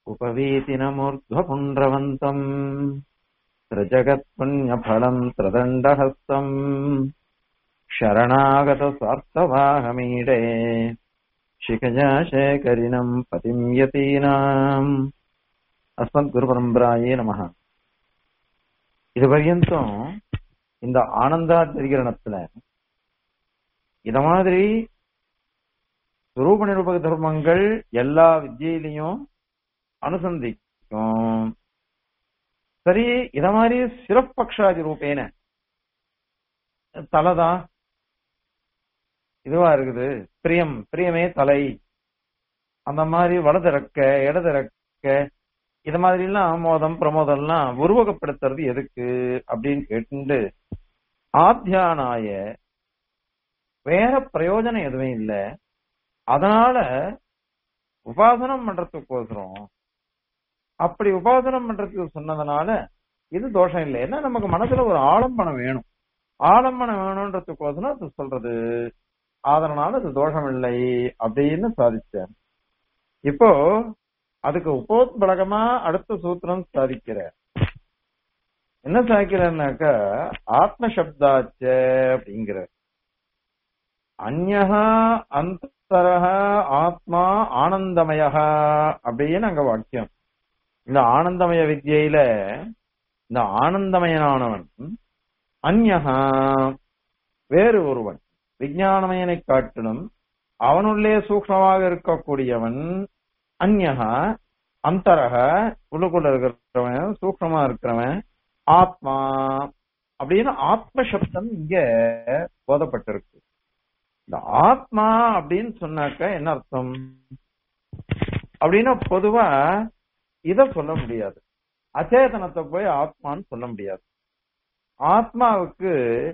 उपवीतिनमूर्ध्वपुण्ड्रवन्तम् त्रिजगत्पुण्यफलम् त्रिदण्डहस्तम् शरणागतस्वार्थवाहमीडे शिखया शेखरिणम् पतिम् यतीनाम् அஸ்மத்குருபரம்பராயே நமக இது பர்யந்தம் இந்த ஆனந்தாதிகரணத்துல இத மாதிரி சுரூப நிரூபக தர்மங்கள் எல்லா வித்தியிலையும் அனுசந்திக்கும் சரி இத மாதிரி சிறப்பக்ஷாதி ரூபேன தலைதான் இதுவா இருக்குது பிரியம் பிரியமே தலை அந்த மாதிரி வலது இறக்க இடது இறக்க இது மாதிரி எல்லாம் மோதம் பிரமோதம் எல்லாம் உருவகப்படுத்துறது எதுக்கு அப்படின்னு கேட்டு ஆத்தியானாய வேற பிரயோஜனம் எதுவும் இல்லை அதனால உபாசனம் பண்றதுக்கோசரம் அப்படி உபாசனம் பண்றதுக்கு சொன்னதுனால இது தோஷம் இல்லை ஏன்னா நமக்கு மனசுல ஒரு ஆலம்பனம் வேணும் ஆலம்பனம் வேணும்ன்றதுக்கோசரம் அது சொல்றது அதனால அது தோஷம் இல்லை அப்படின்னு சாதிச்சார் இப்போ அதுக்கு உபோத்பலகமா அடுத்த சூத்திரம் சாதிக்கிற என்ன சாதிக்கிறன்னாக்கா ஆத்ம சப்தாச்ச அப்படிங்கிற அந்நகா அந்தரக ஆத்மா ஆனந்தமய அப்படின்னு அங்க வாக்கியம் இந்த ஆனந்தமய வித்யில இந்த ஆனந்தமயனானவன் அந்நகா வேறு ஒருவன் விஞ்ஞானமயனை காட்டிலும் அவனுள்ளே சூக்மமாக இருக்கக்கூடியவன் அந்நகா அந்தரக உள்ளுக்குள்ள இருக்கிறவன் சூக்மமா இருக்கிறவன் ஆத்மா அப்படின்னு ஆத்ம சப்தம் இங்க போதப்பட்டிருக்கு இந்த ஆத்மா அப்படின்னு சொன்னாக்க என்ன அர்த்தம் அப்படின்னா பொதுவா இத சொல்ல முடியாது அச்சேதனத்தை போய் ஆத்மான்னு சொல்ல முடியாது ஆத்மாவுக்கு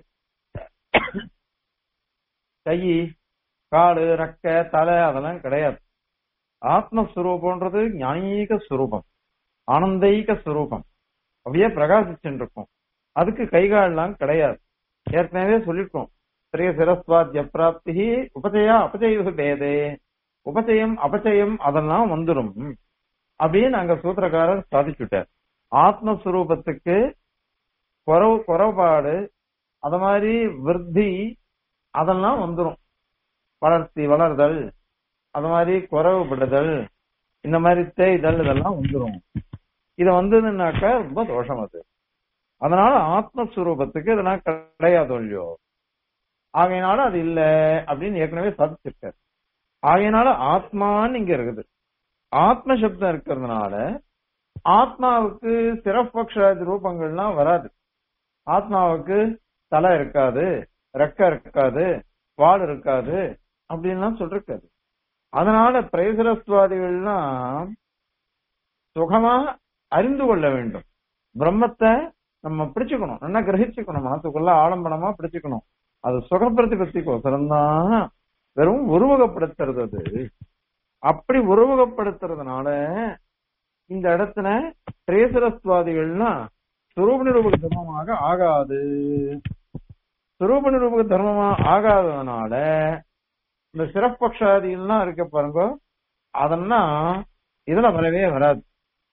கை காடு ரக்க தலை அதெல்லாம் கிடையாது ஆத்மஸ்வரூபம்ன்றது ஞானீக ஸ்வரூபம் ஆனந்தைக ஸ்வரூபம் அப்படியே பிரகாசிச்சுட்டு இருக்கும் அதுக்கு கைகாலெல்லாம் கிடையாது ஏற்கனவே சொல்லிருக்கோம் ஸ்ரீ சிரஸ்வாத்திய பிராப்தி உபச்சயா அபச்சய பேதே உபச்சயம் அபச்சயம் அதெல்லாம் வந்துடும் அப்படின்னு அங்க சூத்திரக்காரர் சாதிச்சுட்டார் ஆத்மஸ்வரூபத்துக்கு குறவு குறைபாடு அத மாதிரி விருத்தி அதெல்லாம் வந்துடும் வளர்ச்சி வளர்தல் அது மாதிரி குறவுபடுதல் இந்த மாதிரி தேய்தல் இதெல்லாம் வந்துடும் இது வந்ததுன்னாக்கா ரொம்ப தோஷம் அது அதனால ஆத்மஸ்வரூபத்துக்கு இதெல்லாம் கிடையாது இல்லையோ ஆகையினால அது இல்ல அப்படின்னு ஏற்கனவே சாதிச்சிருக்காரு ஆகையினால ஆத்மான்னு இங்க இருக்குது ஆத்ம சப்தம் இருக்கிறதுனால ஆத்மாவுக்கு சிறப்பக்ஷ ரூபங்கள்லாம் வராது ஆத்மாவுக்கு தலை இருக்காது ரெக்க இருக்காது வால் இருக்காது அப்படின்லாம் சொல்லிருக்காது அதனால பிரேசரஸ்வாதிகள்லாம் சுகமா அறிந்து கொள்ள வேண்டும் பிரம்மத்தை நம்ம பிடிச்சுக்கணும் நல்லா கிரகிச்சுக்கணும் மனசுக்குள்ள ஆடம்பரமா பிடிச்சுக்கணும் அது சுகப்பிரதிபத்திக்கோசரம் தான் வெறும் உருவகப்படுத்துறது அது அப்படி உருவகப்படுத்துறதுனால இந்த இடத்துல பிரேசரஸ்வாதிகள்லாம் சுரூப நிரூபக தர்மமாக ஆகாது சுரூப நிரூபக தர்மமா ஆகாததுனால இந்த சிறப்பக்ஷாதிகள்லாம் இருக்க பாருங்க அதெல்லாம் இதுல வரவே வராது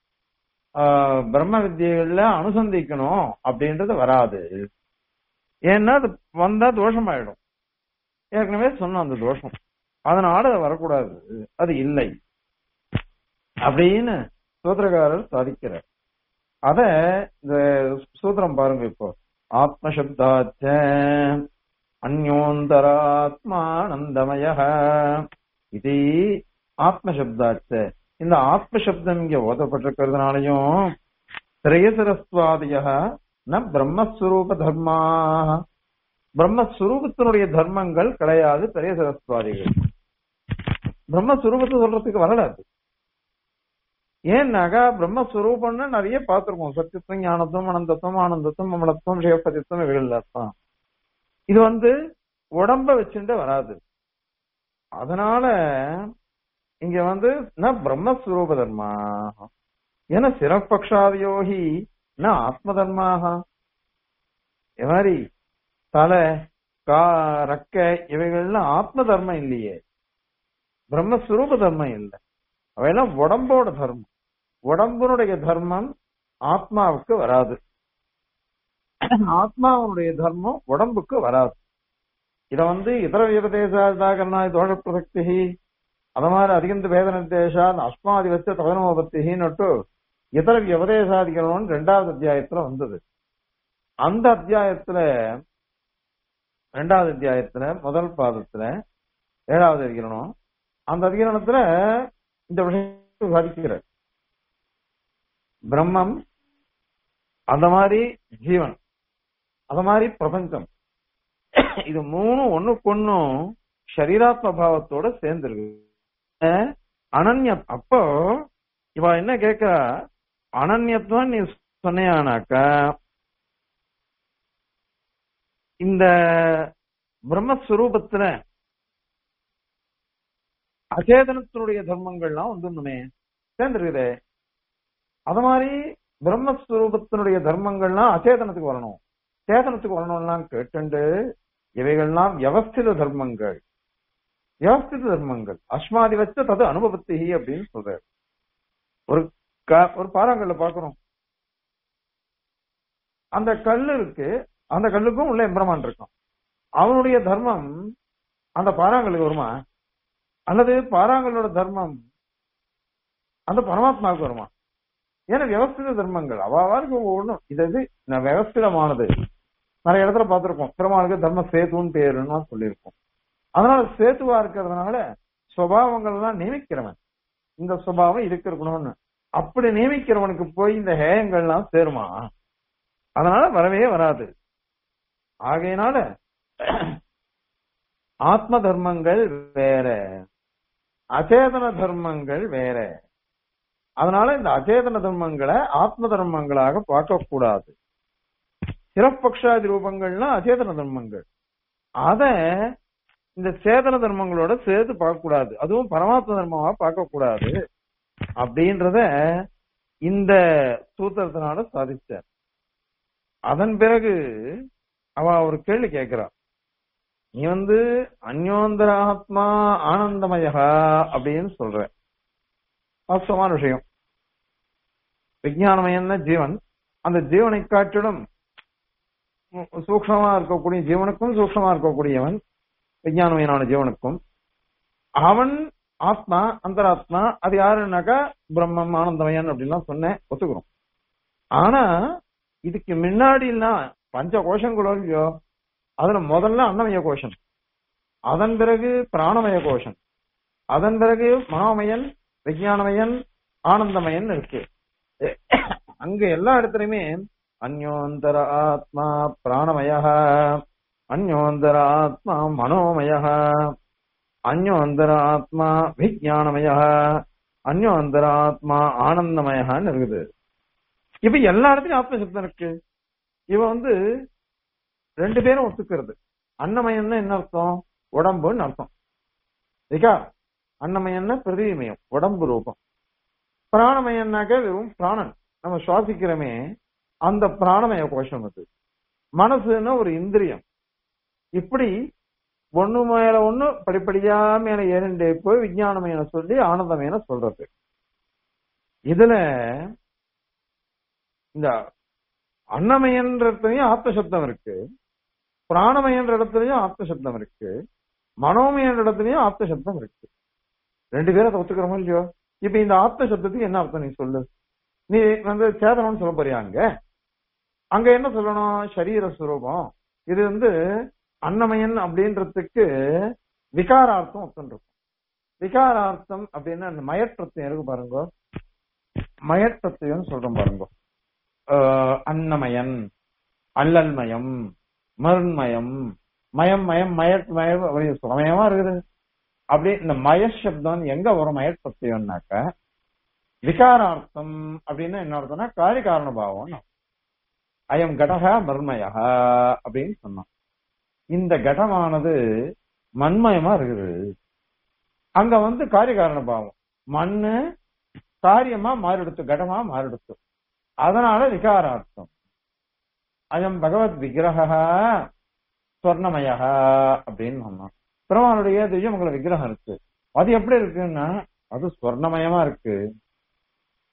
பிரம்ம வித்தியகள்ல அனுசந்திக்கணும் அப்படின்றது வராது ஏன்னா அது வந்தா தோஷமாயிடும் ஏற்கனவே சொன்னோம் அந்த தோஷம் அதனால அது வரக்கூடாது அது இல்லை அப்படின்னு சூத்திரக்காரர் சாதிக்கிறார் அத இந்த சூத்திரம் பாருங்க இப்போ ஆத்மசப்தாச்ச அந்யோந்தராத்மானந்தமய இது ஆத்மசப்தாச்ச இந்த ஆத்மசப்தம் இங்க ஓதப்பட்டிருக்கிறதுனாலையும் திரையசரஸ்வாதிய ந பிரம்மஸ்வரூப தர்மா பிரம்மஸ்வரூபத்தினுடைய தர்மங்கள் கிடையாது திரையசரஸ்வாதிகள் பிரம்மஸ்வரூபத்தை சொல்றதுக்கு வரல அது ஏன்னாக்கா பிரம்மஸ்வரூபம்னு நிறைய பார்த்திருக்கோம் சத்தியத்துவம் ஞானத்துவம் அனந்தத்துவம் ஆனந்தத்துவம் அமலத்துவம் சிவபதித்துவம் இவைகள் அர்த்தம் இது வந்து உடம்ப வச்சுட்டு வராது அதனால இங்க வந்து ந பிரம்மஸ்வரூப தர்மா ஏன்னா சிறப்பக்ஷாதியோகி ந ஆத்ம தர்மாக மாதிரி தலை கா ரக்க இவைகள்லாம் ஆத்ம தர்மம் இல்லையே பிரம்மஸ்வரூப தர்மம் இல்லை அவையெல்லாம் உடம்போட தர்மம் உடம்புனுடைய தர்மம் ஆத்மாவுக்கு வராது ஆத்மாவுடைய தர்மம் உடம்புக்கு வராது இத வந்து இதர விபதேசாதாகரணா தோஷ பிரசக்தி அத மாதிரி அதிகந்த வேத நிர்தேசா அஸ்மாதி வச்ச தவனோபத்தின்னு இதர விபதேசாதிகரணம் ரெண்டாவது அத்தியாயத்துல வந்தது அந்த அத்தியாயத்துல ரெண்டாவது அத்தியாயத்துல முதல் பாதத்துல ஏழாவது அதிகரணம் அந்த அதிகரணத்துல இந்த விஷயம் சாதிக்கிற பிரம்மம் அந்த மாதிரி ஜீவன் அந்த மாதிரி பிரபஞ்சம் இது மூணு ஒண்ணுக்கொன்னும் சரீராத்ம பாவத்தோட சேர்ந்துருக்கு அஹ் அனன்ய அப்போ இவ என்ன கேக்குறா அனன்யத்துவம் நீ சொன்னையானாக்கா இந்த பிரம்மஸ்வரூபத்துல அச்சேதனத்தினுடைய தர்மங்கள்லாம் வந்துடணுமே சேர்ந்துருக்குதே அது மாதிரி பிரம்மஸ்வரூபத்தினுடைய தர்மங்கள்லாம் அச்சேதனத்துக்கு வரணும் சேதனத்துக்கு வரணும்லாம் கேட்டுண்டு இவைகள்லாம் வியவஸ்தித தர்மங்கள் வியவஸ்தித தர்மங்கள் அஸ்மாதி வச்ச தது அனுபவத்தி அப்படின்னு சொல்றாரு ஒரு க- ஒரு பாறாங்கல்ல பாக்குறோம் அந்த கல்லு இருக்கு அந்த கல்லுக்கும் உள்ள எம்பிரமான் இருக்கும் அவனுடைய தர்மம் அந்த பாறாங்கல்லுக்கு வருமா அல்லது பாறாங்கல்லோட தர்மம் அந்த பரமாத்மாவுக்கு வருமா ஏன்னா வியவஸ்தித தர்மங்கள் அவாவாருக்கு ஒவ்வொன்றும் இது இது நான் வியவஸ்திதமானது நிறைய இடத்துல பார்த்திருக்கோம் பெருமாளுக்கு தர்ம சேதுன்னு பேருன்னா சொல்லியிருக்கோம் அதனால சேத்துவா இருக்கிறதுனால சுவாவங்கள் எல்லாம் நியமிக்கிறவன் இந்த சுபாவம் இதுக்கு இருக்கணும்னு அப்படி நியமிக்கிறவனுக்கு போய் இந்த ஹேயங்கள்லாம் சேருமா அதனால வரவே வராது ஆகையினால ஆத்ம தர்மங்கள் வேற அச்சேதன தர்மங்கள் வேற அதனால இந்த அச்சேதன தர்மங்களை ஆத்ம தர்மங்களாக பார்க்க கூடாது சிறப்பக்ஷாதி ரூபங்கள்லாம் அச்சேதன தர்மங்கள் அத இந்த சேதன தர்மங்களோட சேர்த்து பார்க்க கூடாது அதுவும் பரமாத்ம தர்மமா பார்க்க கூடாது அப்படின்றத இந்த சூத்திரத்தினால சாதிச்சார் அதன் பிறகு அவ ஒரு கேள்வி கேட்கிறா நீ வந்து அந்யோந்தர ஆத்மா ஆனந்தமயா அப்படின்னு சொல்ற வாஸ்தவமான விஷயம் விஞ்ஞானமயம்னா ஜீவன் அந்த ஜீவனை காட்டிலும் சூக்ஷமா இருக்கக்கூடிய ஜீவனுக்கும் சூக்ஷமா இருக்கக்கூடியவன் விஞ்ஞானமயனான ஜீவனுக்கும் அவன் ஆத்மா அந்தராத்மா அது யாருன்னாக்கா பிரம்மம் ஆனந்தமயன் அப்படின்லாம் சொன்னேன் ஒத்துக்கிறோம் ஆனா இதுக்கு முன்னாடிலாம் பஞ்ச கோஷங்களோ இல்லையோ அதுல முதல்ல அன்னமய கோஷம் அதன் பிறகு பிராணமய கோஷம் அதன் பிறகு மனோமயன் விஞ்ஞானமயன் ஆனந்தமயன் இருக்கு அங்க எல்லா இடத்துலயுமே அந்யோந்தர ஆத்மா பிராணமய அந்யோந்தர ஆத்மா மனோமய அந்யோந்தர ஆத்மா விஜயானமய அந்யோந்தர ஆத்மா ஆனந்தமயன்னு இருக்குது இப்ப எல்லா இடத்துலயும் ஆத்மசப்தம் இருக்கு இவ வந்து ரெண்டு பேரும் ஒத்துக்கிறது அன்னமயம்னா என்ன அர்த்தம் உடம்புன்னு அர்த்தம் சரிக்கா அன்னமயம்னா பிரதிமயம் உடம்பு ரூபம் பிராணமயம்னாக்க வெறும் பிராணன் நம்ம சுவாசிக்கிறோமே அந்த பிராணமய கோஷம் அது மனசுன்னா ஒரு இந்திரியம் இப்படி ஒண்ணு மேல ஒண்ணு படிப்படியா மேல ஏறிண்டே போய் விஞ்ஞானமயன சொல்லி ஆனந்தமயன சொல்றது இதுல இந்த அன்னமயன்ற இடத்துலயும் ஆத்மசப்தம் இருக்கு பிராணமயன்ற இடத்துலயும் ஆத்மசப்தம் இருக்கு மனோமயன்ற இடத்துலயும் ஆத்மசப்தம் இருக்கு ரெண்டு பேரும் அதை ஒத்துக்கிறோமோ இல்லையோ இப்ப இந்த ஆத்ம சப்தத்துக்கு என்ன அர்த்தம் நீ சொல்லு நீ வந்து சேதனம்னு சொல்ல போறியா அங்க அங்க என்ன சொல்லணும் சரீர சுரூபம் இது வந்து அன்னமயன் அப்படின்றதுக்கு விகாரார்த்தம் ஒத்துருக்கும் விகாரார்த்தம் அப்படின்னா அந்த மயற்றத்தையும் இருக்கு பாருங்க மயற்றத்தையும் சொல்றோம் பாருங்க ஆஹ் அன்னமயன் அல்லல்மயம் மருண்மயம் மயம் மயம் மயட் மயம் அப்படி சுகமயமா இருக்குது அப்படி இந்த மயசப்தம் எங்க வரும் மயற்பத்தியம்னாக்க விகாரார்த்தம் அப்படின்னா என்ன அர்த்தம்னா காரிய காரண பாவம் அயம் கடக மர்மயா அப்படின்னு சொன்னான் இந்த கடமானது மண்மயமா இருக்குது அங்க வந்து காரிய காரண பாவம் மண்ணு காரியமா மாறிடுத்து கடமா மாறிடுத்து அதனால விகாரார்த்தம் அயம் பகவத் விக்கிரக ஸ்வர்ணமயா அப்படின்னு சொன்னான் பெருமானுடைய திவ்யமங்கல விக்கிரகம் இருக்கு அது எப்படி இருக்குன்னா அது ஸ்வர்ணமயமா இருக்கு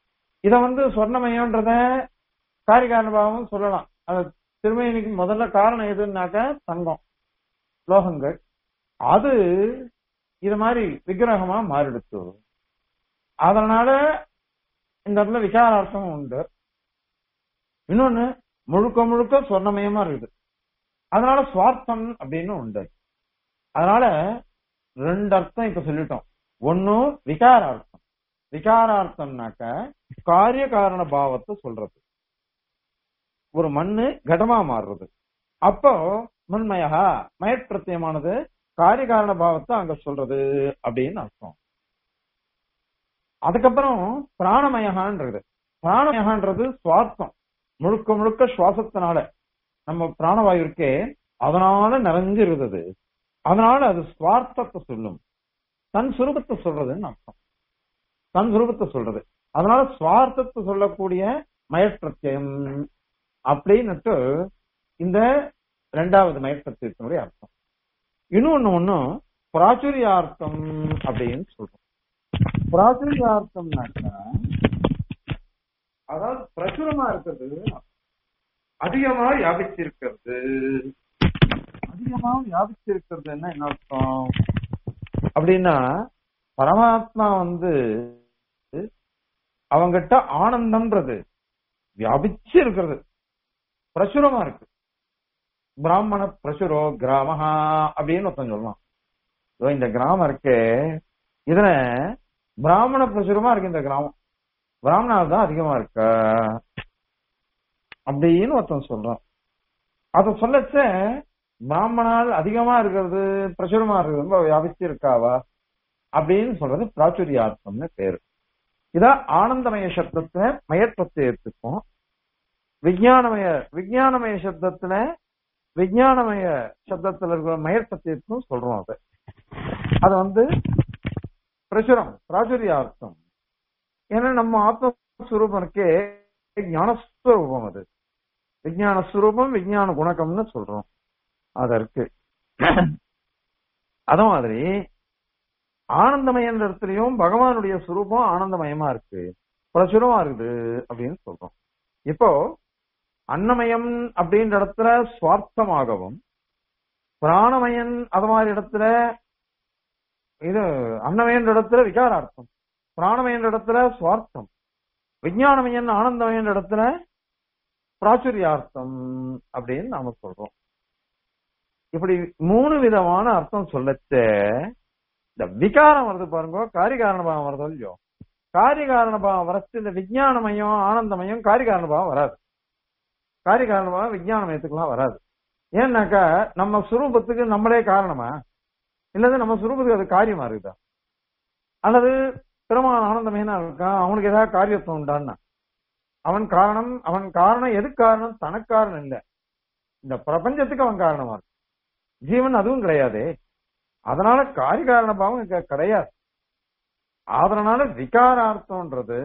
இத வந்து சொர்ணமயம்ன்றத காரிகாரணபாவம் சொல்லலாம் அது திருமணிக்கு முதல்ல காரணம் எதுன்னாக்க தங்கம் லோகங்கள் அது இது மாதிரி விக்கிரகமா மாறிடுச்சு அதனால இந்த இடத்துல விசாரார்த்தம் உண்டு இன்னொன்னு முழுக்க முழுக்க சொர்ணமயமா இருக்குது அதனால சுவார்த்தம் அப்படின்னு உண்டு அதனால ரெண்டு அர்த்தம் இப்ப சொல்லிட்டோம் ஒன்னும் விகாரார்த்தம் விகாரார்த்தம்னாக்க காரிய காரண பாவத்தை சொல்றது ஒரு மண்ணு கடமா மாறுறது அப்போ மண்மயா மயற்பிரத்தியமானது காரிய காரண பாவத்தை அங்க சொல்றது அப்படின்னு அர்த்தம் அதுக்கப்புறம் பிராணமயகான்றது பிராணமயகான்றது சுவார்த்தம் முழுக்க முழுக்க சுவாசத்தினால நம்ம பிராணவாயு இருக்கே அதனால நிறைஞ்சு இருந்தது அதனால அது சுவார்த்தத்தை சொல்லும் தன் சுரூபத்தை சொல்றதுன்னு அர்த்தம் தன் சுரூபத்தை சொல்றது அதனால சுவார்த்தத்தை சொல்லக்கூடிய மயப்பிரத்தியம் அப்படின்னுட்டு இந்த ரெண்டாவது மயப்பிரத்தியத்தினுடைய அர்த்தம் இன்னொன்னு ஒண்ணும் பிராச்சுரியார்த்தம் அப்படின்னு சொல்றோம் பிராச்சுரியார்த்தம்னாக்கா அதாவது பிரசுரமா இருக்கிறது அதிகமா வியாபிச்சிருக்கிறது அதிகமா வியாபிச்சிருக்கிறதுன்னா என்ன அர்த்தம் அப்படின்னா பரமாத்மா வந்து அவங்கிட்ட ஆனந்தம்ன்றது வியாபிச்சு இருக்கிறது பிரசுரமா இருக்கு பிராமண பிரசுரோ கிராமஹா அப்படின்னு ஒருத்தன் சொல்லலாம் இதோ இந்த கிராமம் இருக்கு இதுல பிராமண பிரசுரமா இருக்கு இந்த கிராமம் பிராமணால் தான் அதிகமா இருக்க அப்படின்னு ஒருத்தன் சொல்றான் அத சொல்லச்ச பிராமணால் அதிகமா இருக்கிறது பிரசுரமா இருக்கிறது ரொம்ப வியாபிச்சு இருக்காவா அப்படின்னு சொல்றது பிராச்சுரியார்த்தம்னு பேரு இதான் ஆனந்தமய சப்தத்துல மயற்றத்தையத்துக்கும் விஜயானமய விஜயானமய சப்தத்துல விஜயானமய சப்தத்துல இருக்கிற மயற்றத்தையத்துக்கும் சொல்றோம் அது அது வந்து பிரசுரம் பிராச்சுரியார்த்தம் ஏன்னா நம்ம ஆத்மஸ்வரூபம் இருக்கே ஞானஸ்வரூபம் அது விஜயான ஸ்வரூபம் விஜயான குணகம்னு சொல்றோம் அதற்கு அத மாதிரி ஆனந்தமயன்ற இடத்துலயும் பகவானுடைய சுரூபம் ஆனந்தமயமா இருக்கு பிரசுரமா இருக்குது அப்படின்னு சொல்றோம் இப்போ அன்னமயம் அப்படின்ற இடத்துல சுவார்த்தமாகவும் பிராணமயன் அது மாதிரி இடத்துல இது அன்னமயன்ற இடத்துல விகாரார்த்தம் பிராணமயன்ற இடத்துல சுவார்த்தம் விஞ்ஞானமயன் ஆனந்தமயன்ற இடத்துல பிராச்சுரியார்த்தம் அப்படின்னு நாம சொல்றோம் இப்படி மூணு விதமான அர்த்தம் சொல்லச்ச இந்த விகாரம் வருது பாருங்க காரிகாரணபாவம் வருதோ இல்லையோ காரிகாரணபாவம் வரச்சு இந்த விஞ்ஞானமயம் ஆனந்தமயம் காரிகாரணபாவம் வராது காரிகாரணபாவம் விஞ்ஞானமயத்துக்கெல்லாம் வராது ஏன்னாக்கா நம்ம சுரூபத்துக்கு நம்மளே காரணமா இல்லது நம்ம சுரூபத்துக்கு அது காரியமா இருக்குதா அல்லது பெருமான் ஆனந்தமயனா இருக்கான் அவனுக்கு ஏதாவது காரியத்துவம் உண்டான்னா அவன் காரணம் அவன் காரணம் எது காரணம் தனக்கு காரணம் இல்ல இந்த பிரபஞ்சத்துக்கு அவன் காரணமா இருக்கு ஜீவன் அதுவும் கிடையாது அதனால காரிகாரண பாவம் இங்க கிடையாது அதனால விகாரார்த்தம்ன்றது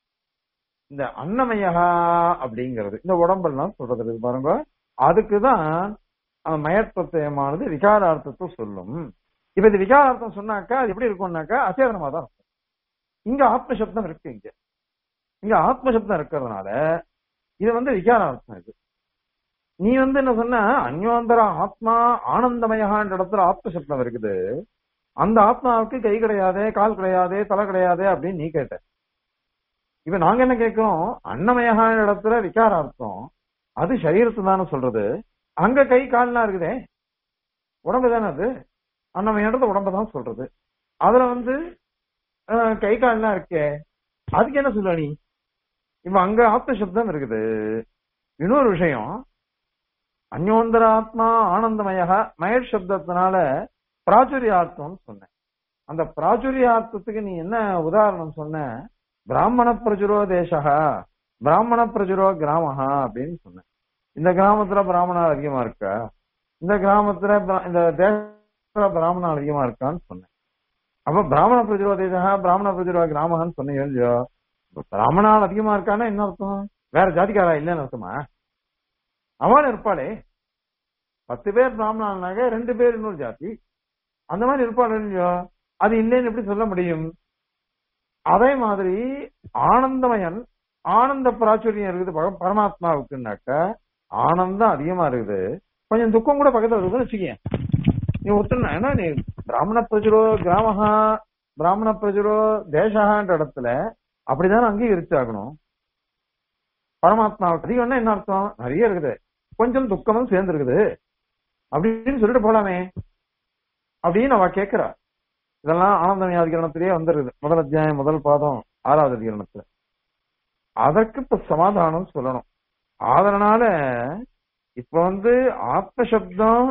இந்த அன்னமயா அப்படிங்கிறது இந்த உடம்பெல்லாம் சொல்றது இருக்கு பாருங்க அதுக்குதான் அந்த மயத்தத்துவமானது விகாரார்த்தத்தை சொல்லும் இப்ப இது விகாரார்த்தம் சொன்னாக்கா அது எப்படி இருக்கும்னாக்கா அச்சேதனமா தான் இருக்கும் இங்க ஆத்ம சப்தம் இருக்கு இங்க இங்க ஆத்ம சப்தம் இருக்கிறதுனால இது வந்து விகாரார்த்தம் இது நீ வந்து என்ன சொன்ன அந்யோந்தர ஆத்மா ஆனந்தமயகான்ற இடத்துல ஆத்ம சப்தம் இருக்குது அந்த ஆத்மாவுக்கு கை கிடையாது கால் கிடையாது தலை கிடையாது அப்படின்னு நீ கேட்ட இப்ப நாங்க என்ன கேட்கிறோம் அன்னமயகான இடத்துல விகாரார்த்தம் அது சரீரத்தை தானே சொல்றது அங்க கை கால்லாம் இருக்குதே உடம்பு தானே அது அன்னமய இடத்துல உடம்பு தான் சொல்றது அதுல வந்து அஹ், கை கால்லாம் இருக்கே அதுக்கு என்ன சொல்ல நீ இப்ப அங்க ஆத்ம சப்தம் இருக்குது இன்னொரு விஷயம் அந்யோந்தராத்மா ஆனந்தமய மயர் சப்தத்தினால பிராச்சுரியார்த்தம்னு சொன்னேன் அந்த பிராச்சுரியார்த்தத்துக்கு நீ என்ன உதாரணம் சொன்ன பிராமண பிரசுரோ தேசகா பிராமண பிரசுரோ கிராமஹா அப்படின்னு சொன்னேன் இந்த கிராமத்துல பிராமணர் அதிகமா இருக்கா இந்த கிராமத்துல பிர- இந்த தேசத்துல பிராமணர் அதிகமா இருக்கான்னு சொன்னேன் அப்ப பிராமண பிரசுரோ தேசகா பிராமண பிரசுரோ கிராமஹான்னு சொன்னீங்க இல்லையோ இப்ப பிராமணால் அதிகமா இருக்கான்னா என்ன அர்த்தம் வேற ஜாதிக்காரா இல்லைன்னு அர்த்தமா அவன் இருப்பாளே பத்து பேர் பிராமணானாக ரெண்டு பேர் இன்னொரு ஜாதி அந்த மாதிரி இருப்பாள் இல்லையோ அது இல்லைன்னு எப்படி சொல்ல முடியும் அதே மாதிரி ஆனந்தமயன் ஆனந்த பிராச்சுரியம் இருக்குது பக- பரமாத்மாவுக்குன்னாக்க ஆனந்தம் அதிகமா இருக்குது கொஞ்சம் துக்கம் கூட பக்கத்துல இருக்குதுன்னு வச்சுக்கேன் நீ ஒத்துனா ஏன்னா நீ பிராமண பிரஜுரோ கிராமஹா பிராமண பிரஜுரோ தேசகான்ற இடத்துல அப்படிதான் அங்கீகரிச்சாகணும் பரமாத்மாவுக்கு அதிகம்னா என்ன அர்த்தம் நிறைய இருக்குது கொஞ்சம் துக்கமும் சேர்ந்து இருக்குது அப்படின்னு சொல்லிட்டு போலாமே அப்படின்னு அவ கேக்குறா இதெல்லாம் ஆனந்த அதிகரணத்திலேயே வந்துருது முதல் அத்தியாயம் முதல் பாதம் ஆறாவது அதிகரணத்துல அதற்கு இப்ப சமாதானம் சொல்லணும் அதனால இப்ப வந்து ஆத்ம சப்தம்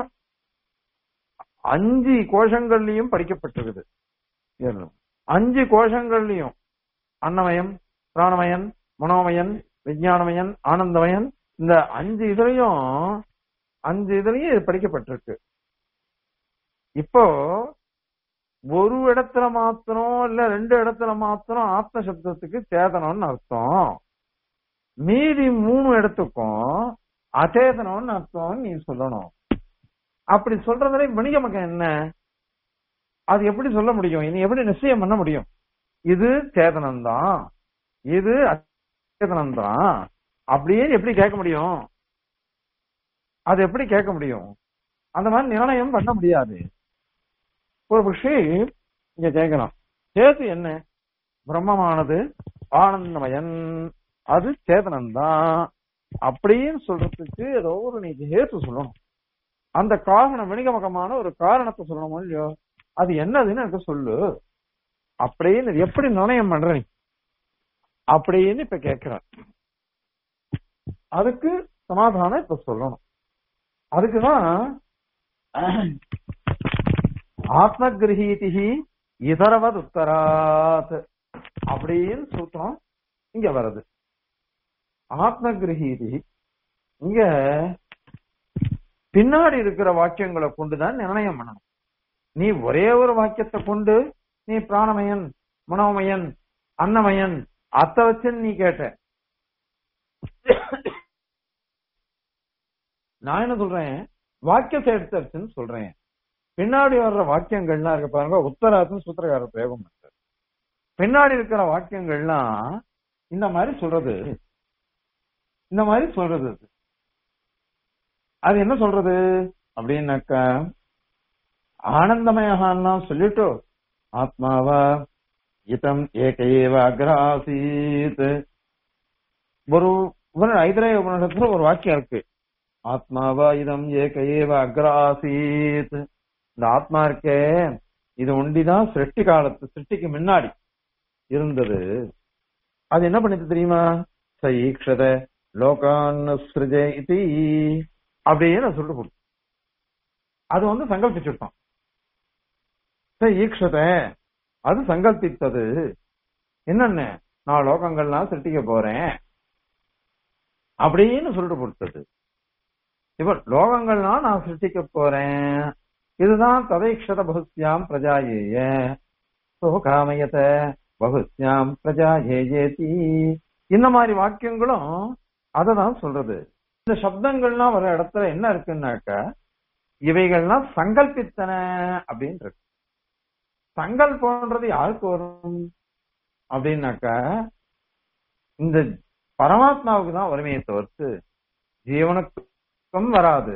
அஞ்சு கோஷங்கள்லயும் படிக்கப்பட்டிருக்குது அஞ்சு கோஷங்கள்லயும் அன்னமயம் பிராணமயன் மனோமயன் விஞ்ஞானமயன் ஆனந்தமயன் இந்த அஞ்சு இதுலயும் அஞ்சு இதுலயும் இது படிக்கப்பட்டிருக்கு இப்போ ஒரு இடத்துல மாத்திரம் இல்ல ரெண்டு இடத்துல மாத்திரம் ஆத்ம சப்தத்துக்கு சேதனம்னு அர்த்தம் மீதி மூணு இடத்துக்கும் அச்சேதனம்னு அர்த்தம் நீ சொல்லணும் அப்படி சொல்றதுல வணிகமக்கம் என்ன அது எப்படி சொல்ல முடியும் இனி எப்படி நிச்சயம் பண்ண முடியும் இது சேதனம்தான் இது அச்சேதனம்தான் அப்படியே எப்படி கேட்க முடியும் அது எப்படி கேட்க முடியும் அந்த மாதிரி நிர்ணயம் பண்ண முடியாது ஒரு விஷயம் இங்க கேட்கலாம் சேது என்ன பிரம்மமானது ஆனந்தமயன் அது சேதனம்தான் அப்படின்னு சொல்றதுக்கு ஏதோ ஒரு நீ ஹேத்து சொல்லணும் அந்த காரணம் வினிகமகமான ஒரு காரணத்தை சொல்லணுமோ இல்லையோ அது என்னதுன்னு எனக்கு சொல்லு அப்படின்னு இது எப்படி நிர்ணயம் பண்ற நீ அப்படின்னு இப்ப கேக்குற அதுக்கு சமாதானம் இப்ப சொல்லணும் அதுக்குதான் ஆத்ம கிரகீதி இதரவத் உத்தராத் அப்படின்னு சூத்திரம் இங்க வருது ஆத்ம கிரகீதி இங்க பின்னாடி இருக்கிற வாக்கியங்களை கொண்டுதான் நிர்ணயம் பண்ணணும் நீ ஒரே ஒரு வாக்கியத்தை கொண்டு நீ பிராணமயன் மனோமயன் அன்னமயன் அத்த வச்சு நீ கேட்ட நான் என்ன சொல்றேன் வாக்கியத்தை எடுத்துருச்சுன்னு சொல்றேன் பின்னாடி வர்ற வாக்கியங்கள்லாம் இருக்க பாருங்க உத்தராத்துன்னு சூத்திரகார பிரயோகம் பண்றாரு பின்னாடி இருக்கிற வாக்கியங்கள்லாம் இந்த மாதிரி சொல்றது இந்த மாதிரி சொல்றது அது. அது என்ன சொல்றது அப்படின்னாக்கா ஆனந்தமயகான்னா சொல்லிட்டு ஆத்மாவா இதம் ஏகையேவ அக்ராசீத் ஒரு உபன- ஐதரேய உபநிடத்துல ஒரு வாக்கியம் இருக்கு ஆத்மாவா இதம் ஏகையேவ அக்ராசீத் இந்த ஆத்மா இருக்கே இது ஒண்டிதான் சிருஷ்டி காலத்து சிருஷ்டிக்கு முன்னாடி இருந்தது அது என்ன பண்ணிட்டு தெரியுமா சஈக்ஷத லோகான் சிருஜே இதி அப்படியே நான் சொல்லிட்டு கொடுத்தேன் அது வந்து சங்கல்பிச்சுட்டான் ஈக்ஷத அது சங்கல்பித்தது என்னென்ன நான் லோகங்கள்லாம் சிருஷ்டிக்க போறேன் அப்படின்னு சொல்லிட்டு கொடுத்தது இப்ப லோகங்கள்லாம் நான் சிருஷ்டிக்க போறேன் இதுதான் ததைக்ஷத பகுஸ்யாம் பிரஜாயேய சோகாமயத பகுஸ்யாம் பிரஜாயேயேதி இந்த மாதிரி வாக்கியங்களும் அதை தான் சொல்றது இந்த சப்தங்கள்லாம் வர இடத்துல என்ன இருக்குன்னாக்க இவைகள்லாம் சங்கல்பித்தன அப்படின்னு இருக்கு சங்கல்பம்ன்றது யாருக்கு வரும் அப்படின்னாக்கா இந்த பரமாத்மாவுக்கு தான் வறுமையை தவிர்த்து ஜீவனுக்கும் வராது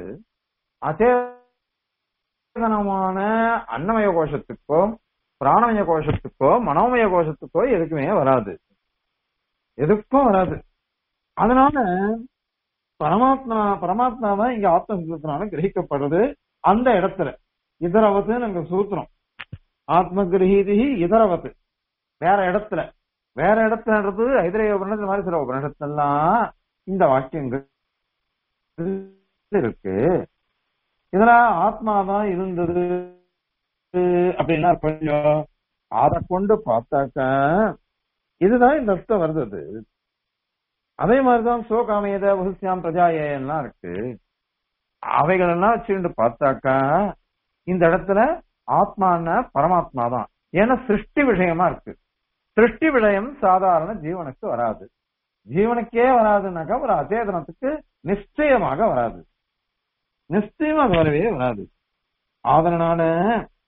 அச்சேதனமான அன்னமய கோஷத்துக்கோ பிராணமய கோஷத்துக்கோ மனோமய கோஷத்துக்கோ எதுக்குமே வராது எதுக்கும் வராது அதனால பரமாத்மா பரமாத்மா தான் இங்க ஆத்ம கிரகிக்கப்படுறது அந்த இடத்துல இதரவத்து நாங்க சூத்திரம் ஆத்ம கிரகீதி இதரவத்து வேற இடத்துல வேற இடத்துலன்றது ஐதரைய உபநிடத்து மாதிரி சில உபநிடத்தெல்லாம் இந்த வாக்கியங்கள் இருக்கு இதுல ஆத்மாதான் இருந்தது அப்படின்னா கொஞ்சம் அதை கொண்டு பார்த்தாக்க இதுதான் இந்த அர்த்தம் வருது அது. அதே மாதிரிதான் சோகாமேத வகுசியாம் பிரஜாயெல்லாம் இருக்கு அவைகள் எல்லாம் வச்சுட்டு பார்த்தாக்கா இந்த இடத்துல ஆத்மான பரமாத்மா தான் ஏன்னா சிருஷ்டி விஷயமா இருக்கு சிருஷ்டி விஷயம் சாதாரண ஜீவனுக்கு வராது ஜீவனுக்கே வராதுனாக்கா ஒரு அச்சேதனத்துக்கு நிச்சயமாக வராது நிச்சயமா அது வரவே வராது அதனால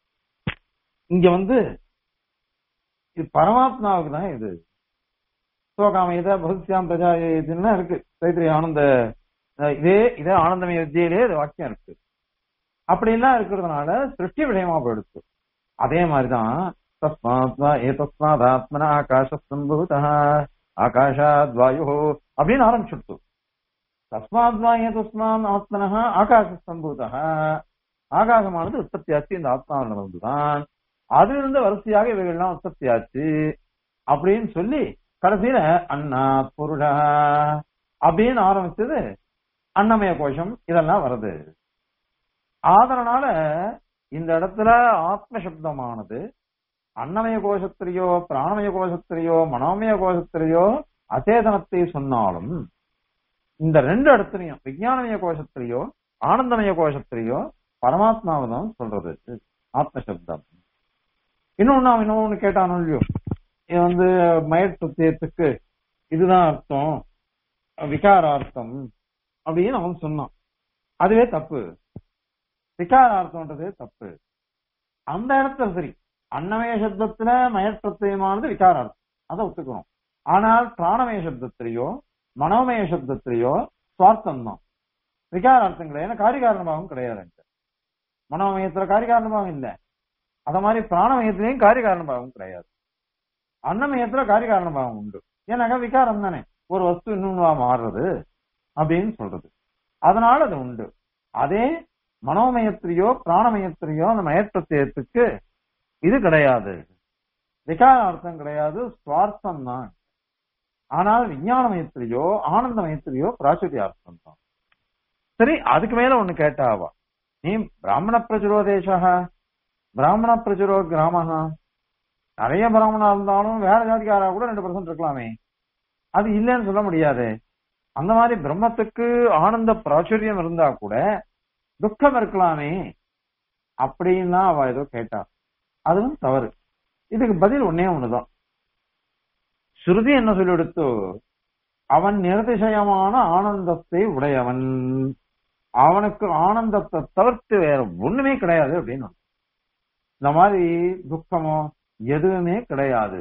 இங்க வந்து இது பரமாத்மாவுக்கு தான் இது சோகாமயத பகுத்யாம் பிரஜாயதுன்னா இருக்கு தைத்திரி ஆனந்த அஹ் இதே இதே ஆனந்தமய வித்தியிலே இது வாக்கியம் இருக்கு அப்படிலாம் இருக்கிறதுனால சிருஷ்டி விஷயமா போயிடுச்சு அதே மாதிரிதான் தஸ்மாத் வா ஏதஸ்மாத் ஆத்மன ஆகாஷ சம்பூத ஆகாஷாத் வாயு அப்படின்னு ஆரம்பிச்சுடுத்து தஸ்மாத் வா ஏதஸ்மான் ஆத்மன ஆகாஷ சம்பூத ஆகாசமானது உற்பத்தி ஆச்சு இந்த ஆத்மாவில் வந்துதான் அதிலிருந்து வரிசையாக இவைகள்லாம் உற்பத்தி ஆச்சு அப்படின்னு சொல்லி கடைசியில அண்ணா புருடா அப்படின்னு ஆரம்பிச்சது அன்னமய கோஷம் இதெல்லாம் வருது ஆதரனால இந்த இடத்துல ஆத்ம சப்தமானது அன்னமய கோஷத்திலேயோ பிராணமய கோஷத்திலேயோ மனோமய கோஷத்திலேயோ அச்சேதனத்தை சொன்னாலும் இந்த ரெண்டு இடத்துலயும் விஞ்ஞானமய கோஷத்திலேயோ ஆனந்தமய கோஷத்திலேயோ பரமாத்மாவை தான் சொல்றது ஆத்ம சப்தம் இன்னொன்னு அவன் இன்னொன்னு கேட்டானோ இல்லையோ இது வந்து மயட் பிரத்யத்துக்கு இதுதான் அர்த்தம் விகாரார்த்தம் அப்படின்னு அவன் சொன்னான் அதுவே தப்பு விகாரார்த்தம்ன்றது தப்பு அந்த இடத்துல சரி அன்னமய சப்தத்துல மயற்பிரத்தியமானது விகாரார்த்தம் அதை ஒத்துக்கணும் ஆனால் பிராணமய சப்தத்திலேயோ மனோமய சப்தத்திலேயோ சுவார்த்தம் தான் விகாரார்த்தம் கிடையாது ஏன்னா காரிகாரணமாகவும் கிடையாது அங்க மனோமயத்துல காரிகாரணமாகவும் இல்லை அத மாதிரி பிராணமயத்திலையும் காரிகாரணமாகவும் கிடையாது அன்னமயத்துல காரிகாரணமாகவும் உண்டு ஏன்னாக்கா விகாரம் தானே ஒரு வஸ்து இன்னொன்னுவா மாறுறது அப்படின்னு சொல்றது அதனால அது உண்டு அதே மனோமயத்திலேயோ பிராணமயத்திலேயோ அந்த மயற்றத்தியத்துக்கு இது கிடையாது விகார அர்த்தம் கிடையாது சுவார்த்தம் தான் ஆனால் விஞ்ஞானமயத்திலேயோ ஆனந்தமயத்திலேயோ பிராச்சுரிய அர்த்தம் தான் சரி அதுக்கு மேல ஒண்ணு கேட்டாவா நீ பிராமண பிரச்சுரோ தேசா பிராமண பிரச்சுரோ கிராமஹா நிறைய பிராமணா இருந்தாலும் வேற ஜாதிக்காரா கூட ரெண்டு பர்சன்ட் இருக்கலாமே அது இல்லைன்னு சொல்ல முடியாது அந்த மாதிரி பிரம்மத்துக்கு ஆனந்த பிராச்சுரியம் இருந்தா கூட துக்கம் இருக்கலாமே அப்படின்னு அவ ஏதோ கேட்டா அதுவும் தவறு இதுக்கு பதில் ஒன்னே ஒண்ணுதான் ஸ்ருதி என்ன சொல்லிடுத்து அவன் நிரதிசயமான ஆனந்தத்தை உடையவன் அவனுக்கு ஆனந்தத்தை தவிர்த்து வேற ஒண்ணுமே கிடையாது அப்படின்னு இந்த மாதிரி துக்கமோ எதுவுமே கிடையாது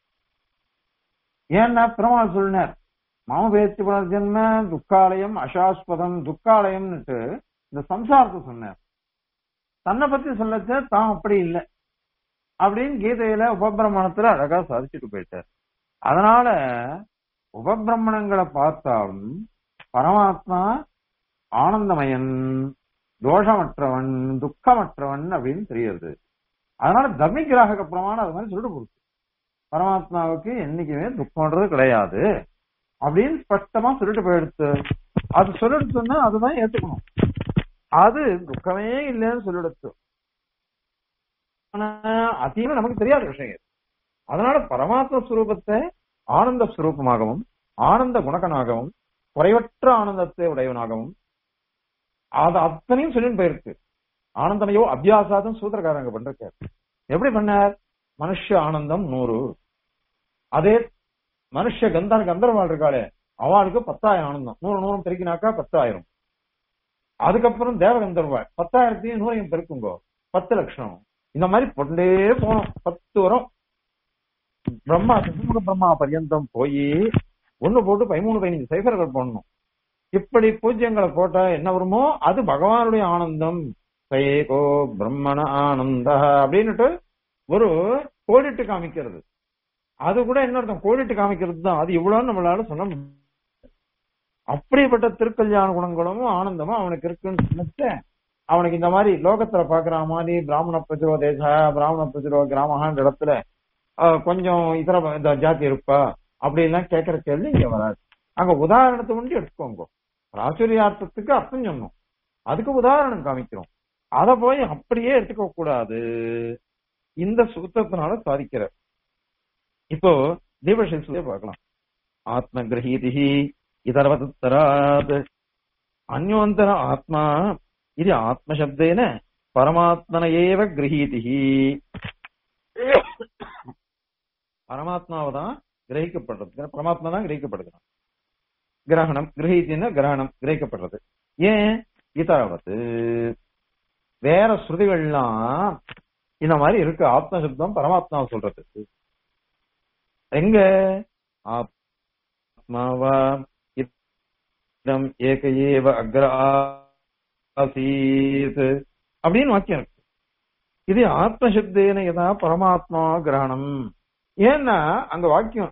ஏன்னா பெருமாள் சொல்லினார் மாமபேத்தி புனர்ஜென்ம துக்காலயம் அசாஸ்பதம் துக்காலயம்னுட்டு இந்த சம்சாரத்தை சொன்னார் தன்னை பத்தி சொல்லச்ச தான் அப்படி இல்லை அப்படின்னு கீதையில உபபிரமணத்துல அழகா சாதிச்சுட்டு போயிட்டார் அதனால உபபிரமணங்களை பார்த்தாலும் பரமாத்மா ஆனந்தமயன் தோஷமற்றவன் துக்கமற்றவன் அப்படின்னு தெரியுது அதனால தர்மிகிராக பிரமாணம் அது மாதிரி சொல்லிட்டு கொடுத்து பரமாத்மாவுக்கு என்னைக்குமே துக்கம்ன்றது கிடையாது அப்படின்னு ஸ்பஷ்டமா சொல்லிட்டு போயிடுத்து அது சொல்லிட்டு சொன்னா அதுதான் ஏத்துக்கணும் அது துக்கமே இல்லைன்னு சொல்லிடுத்து ஆனா அதையுமே நமக்கு தெரியாத விஷயம் அதனால பரமாத்ம ஸ்வரூபத்தை ஆனந்த ஸ்வரூபமாகவும் ஆனந்த குணகனாகவும் குறைவற்ற ஆனந்தத்தை உடையவனாகவும் அது அத்தனையும் சொல்லிட்டு போயிருக்கு ஆனந்தமையோ அபியாசாதம் சூத்திரக்காரங்க பண்றார் எப்படி பண்ணார் மனுஷ ஆனந்தம் நூறு அதே மனுஷ கந்தன் கந்தர்வாள் இருக்காளே அவளுக்கு பத்தாயிரம் ஆனந்தம் நூறு நூறும் பெருக்கினாக்கா பத்தாயிரம் அதுக்கப்புறம் தேவகந்தர்வாள் பத்தாயிரத்தையும் நூறையும் பெருக்குங்கோ பத்து லட்சம் இந்த மாதிரி பொண்டே போனோம் பத்து வரும் பிரம்மா சதுர்முக பிரம்மா பர்யந்தம் போய் ஒண்ணு போட்டு பதிமூணு பதினஞ்சு சைஃபர்கள் போடணும் இப்படி பூஜ்யங்களை போட்டா என்ன வருமோ அது பகவானுடைய ஆனந்தம் சயேகோ பிரம்மண ஆனந்த அப்படின்னுட்டு ஒரு கோடிட்டு காமிக்கிறது அது கூட என்ன அர்த்தம் கோடிட்டு காமிக்கிறது தான் அது இவ்வளவு நம்மளால சொல்ல முடியும் அப்படிப்பட்ட திருக்கல்யாண குணங்களும் ஆனந்தமும் அவனுக்கு இருக்குன்னு நினைச்ச அவனுக்கு இந்த மாதிரி லோகத்துல பாக்குற மாதிரி பிராமண பிரச்சுரோ தேச பிராமண பிரச்சுரோ கிராமகான்ற இடத்துல கொஞ்சம் இதர இந்த ஜாதி இருப்பா அப்படின்லாம் கேட்கிற கேள்வி இங்க வராது அங்க உதாரணத்தை முன்னாடி எடுத்துக்கோங்க பிராச்சுரியார்த்தத்துக்கு அர்த்தம் சொன்னோம் அதுக்கு உதாரணம் காமிக்கிறோம் அத போய் அப்படியே எடுத்துக்க கூடாது இந்த சுத்தத்தினால சாதிக்கிற இப்போ தீபசேஷத்திலே பார்க்கலாம் ஆத்ம கிரகீதி இதரவதராத் அந்யோந்தர ஆத்மா இது ஆத்மசப்தேன பரமாத்மன ஏவ கிரகீதி பரமாத்மாவை தான் கிரகிக்கப்படுறது பரமாத்மா தான் கிரகிக்கப்படுகிறான் கிரகணம் கிரகித்தின கிரகணம் கிரகிக்கப்படுறது ஏன் இதரவத்து வேற ஸ்ருதிகள்லாம் இந்த மாதிரி இருக்கு ஆத்மசப்தம் பரமாத்மா சொல்றது எங்க பரமாத்மா வா இதம் ஏக ஏவ அக்ர ஆசீத் அப்படின்னு வாக்கியம் இருக்கு இது ஆத்மசப்தேன எதா பரமாத்மா கிரகணம் ஏன்னா அங்க வாக்கியம்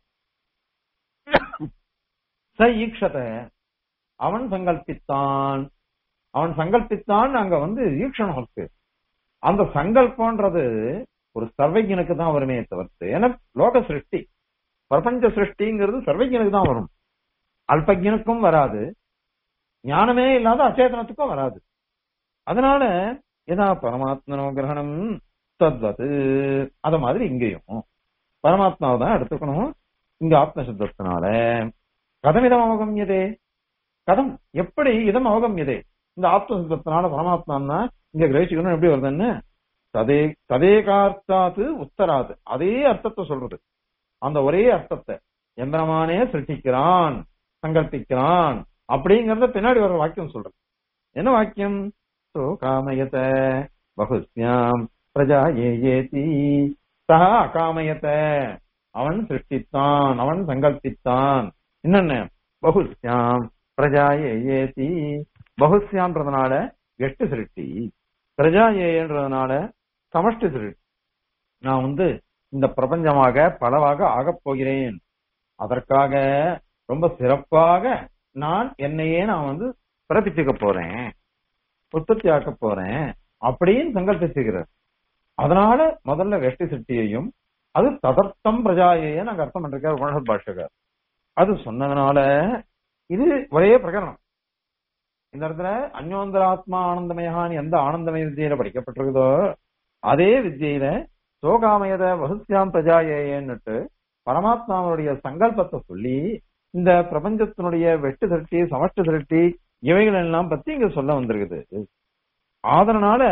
ச ஈக்ஷத அவன் சங்கல்பித்தான் அவன் சங்கல்பித்தான் அங்க வந்து ஈக்ஷணம் இருக்கு அந்த சங்கல்பன்றது ஒரு சர்வஜனுக்கு தான் வருமே தவிர்த்து ஏன்னா லோக சிருஷ்டி பிரபஞ்ச சிருஷ்டிங்கிறது சர்வஜனுக்கு தான் வரும் அல்பஜனுக்கும் வராது ஞானமே இல்லாத அச்சேதனத்துக்கும் வராது அதனால எதா பரமாத்மனோ கிரகணம் தத்வது அத மாதிரி இங்கேயும் பரமாத்மாவை தான் எடுத்துக்கணும் இங்க ஆத்மசப்தத்தினால கதமிதம் அவகமியதே கதம் எப்படி இதம் அவகமியதே இந்த ஆத்மசப்தத்தினால பரமாத்மான்னா இங்க கிரகிச்சுக்கணும் எப்படி வருதுன்னு ததே ததேகார்த்தாத்து உத்தராது அதே அர்த்தத்தை சொல்றது அந்த ஒரே அர்த்தத்தை எந்திரமானே சிருஷ்டிக்கிறான் சங்கல்பிக்கிறான் அப்படிங்கறத பின்னாடி வர வாக்கியம் சொல்றது என்ன வாக்கியம் சோ காமயத பகுஸ்யாம் பிரஜா ஏ ஏதி சஹா அகாமயத அவன் சிருஷ்டித்தான் அவன் சங்கல்பித்தான் என்னென்ன பகுஸ்யாம் பிரஜா ஏ ஏதி பகுஸ்யான்றதுனால எட்டு சிருஷ்டி பிரஜா ஏன்றதுனால சமஷ்டி சிருஷ்டி நான் வந்து இந்த பிரபஞ்சமாக பலவாக ஆகப் போகிறேன் அதற்காக ரொம்ப சிறப்பாக நான் என்னையே நான் வந்து பிறப்பிச்சுக்க போறேன் உற்பத்தி ஆக்க போறேன் அப்படின்னு சங்கல்பிச்சுக்கிறார் அதனால முதல்ல வெஷ்டி சிட்டியையும் அது ததர்த்தம் பிரஜாயேன்னு அங்க அர்த்தம் பண்ணிருக்கார் உணர் பாஷகர் அது சொன்னதுனால இது ஒரே பிரகரணம் இந்த இடத்துல அந்யோந்தராத்மா ஆனந்தமயான்னு எந்த ஆனந்தமய வித்தியில படிக்கப்பட்டிருக்குதோ அதே வித்தியில சோகாமயத வகுஸ்யாம் பிரஜாயேன்னுட்டு பரமாத்மாவுடைய சங்கல்பத்தை சொல்லி இந்த பிரபஞ்சத்தினுடைய வெட்டு திரட்டி சமஷ்டி திரட்டி இவைகள் எல்லாம் பத்தி இங்க சொல்ல வந்திருக்குது அதனால